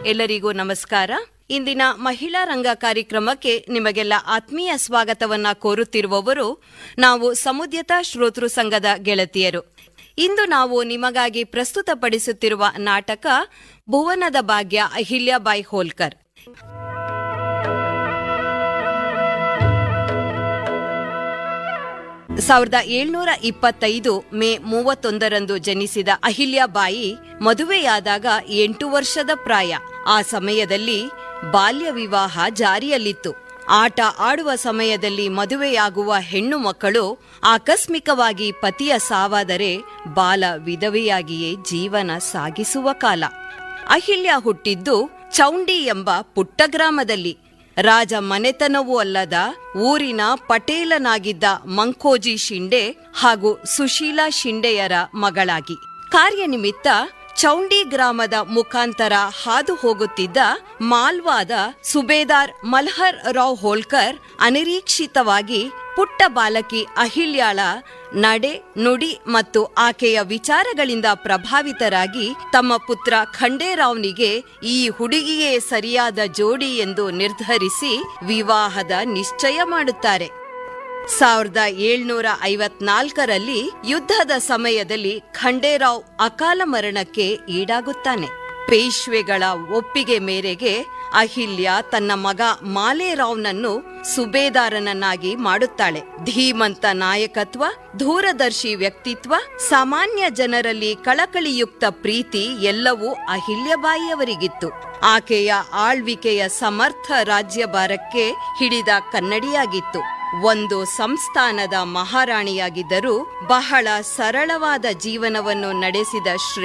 ಎಲ್ಲರಿಗೂ ನಮಸ್ಕಾರ ಇಂದಿನ ಮಹಿಳಾ ರಂಗ ಕಾರ್ಯಕ್ರಮಕ್ಕೆ ನಿಮಗೆಲ್ಲ ಆತ್ಮೀಯ ಸ್ವಾಗತವನ್ನ ಕೋರುತ್ತಿರುವವರು ನಾವು ಸಮುದ್ಯತಾ ಶ್ರೋತೃ ಸಂಘದ ಗೆಳತಿಯರು ಇಂದು ನಾವು ನಿಮಗಾಗಿ ಪ್ರಸ್ತುತಪಡಿಸುತ್ತಿರುವ ನಾಟಕ ಭುವನದ ಭಾಗ್ಯ ಅಹಿಲ್ಯಾಬಾಯಿ ಹೋಲ್ಕರ್ ಸಾವಿರದ ಏಳ್ನೂರ ಇಪ್ಪತ್ತೈದು ಮೇ ಮೂವತ್ತೊಂದರಂದು ಜನಿಸಿದ ಅಹಿಲ್ಯಾಬಾಯಿ ಮದುವೆಯಾದಾಗ ಎಂಟು ವರ್ಷದ ಪ್ರಾಯ ಆ ಸಮಯದಲ್ಲಿ ಬಾಲ್ಯ ವಿವಾಹ ಜಾರಿಯಲ್ಲಿತ್ತು ಆಟ ಆಡುವ ಸಮಯದಲ್ಲಿ ಮದುವೆಯಾಗುವ ಹೆಣ್ಣು ಮಕ್ಕಳು ಆಕಸ್ಮಿಕವಾಗಿ ಪತಿಯ ಸಾವಾದರೆ ಬಾಲ ವಿಧವೆಯಾಗಿಯೇ ಜೀವನ ಸಾಗಿಸುವ ಕಾಲ ಅಹಿಲ್ಯ ಹುಟ್ಟಿದ್ದು ಚೌಂಡಿ ಎಂಬ ಪುಟ್ಟ ಗ್ರಾಮದಲ್ಲಿ ರಾಜ ಮನೆತನವೂ ಅಲ್ಲದ ಊರಿನ ಪಟೇಲನಾಗಿದ್ದ ಮಂಕೋಜಿ ಶಿಂಡೆ ಹಾಗೂ ಸುಶೀಲಾ ಶಿಂಡೆಯರ ಮಗಳಾಗಿ ಕಾರ್ಯನಿಮಿತ್ತ ಚೌಂಡಿ ಗ್ರಾಮದ ಮುಖಾಂತರ ಹಾದು ಹೋಗುತ್ತಿದ್ದ ಮಾಲ್ವಾದ ಸುಬೇದಾರ್ ಮಲ್ಹರ್ ರಾವ್ ಹೋಲ್ಕರ್ ಅನಿರೀಕ್ಷಿತವಾಗಿ ಪುಟ್ಟ ಬಾಲಕಿ ಅಹಿಲ್ಯಾಳ ನಡೆ ನುಡಿ ಮತ್ತು ಆಕೆಯ ವಿಚಾರಗಳಿಂದ ಪ್ರಭಾವಿತರಾಗಿ ತಮ್ಮ ಪುತ್ರ ಖಂಡೇರಾವ್ನಿಗೆ ಈ ಹುಡುಗಿಯೇ ಸರಿಯಾದ ಜೋಡಿ ಎಂದು ನಿರ್ಧರಿಸಿ ವಿವಾಹದ ನಿಶ್ಚಯ ಮಾಡುತ್ತಾರೆ ಸಾವಿರದ ಏಳ್ನೂರ ಐವತ್ನಾಲ್ಕರಲ್ಲಿ ಯುದ್ಧದ ಸಮಯದಲ್ಲಿ ಖಂಡೇರಾವ್ ಅಕಾಲ ಮರಣಕ್ಕೆ ಈಡಾಗುತ್ತಾನೆ ಪೇಶ್ವೆಗಳ ಒಪ್ಪಿಗೆ ಮೇರೆಗೆ ಅಹಿಲ್ಯ ತನ್ನ ಮಗ ಮಾಲೇರಾವ್ನನ್ನು ಸುಬೇದಾರನನ್ನಾಗಿ ಮಾಡುತ್ತಾಳೆ ಧೀಮಂತ ನಾಯಕತ್ವ ದೂರದರ್ಶಿ ವ್ಯಕ್ತಿತ್ವ ಸಾಮಾನ್ಯ ಜನರಲ್ಲಿ ಕಳಕಳಿಯುಕ್ತ ಪ್ರೀತಿ ಎಲ್ಲವೂ ಅಹಿಲ್ಯಬಾಯಿಯವರಿಗಿತ್ತು ಆಕೆಯ ಆಳ್ವಿಕೆಯ ಸಮರ್ಥ ರಾಜ್ಯಭಾರಕ್ಕೆ ಹಿಡಿದ ಕನ್ನಡಿಯಾಗಿತ್ತು ಒಂದು ಸಂಸ್ಥಾನದ ಮಹಾರಾಣಿಯಾಗಿದ್ದರೂ ಬಹಳ ಸರಳವಾದ ಜೀವನವನ್ನು ನಡೆಸಿದ ಶ್ರೀ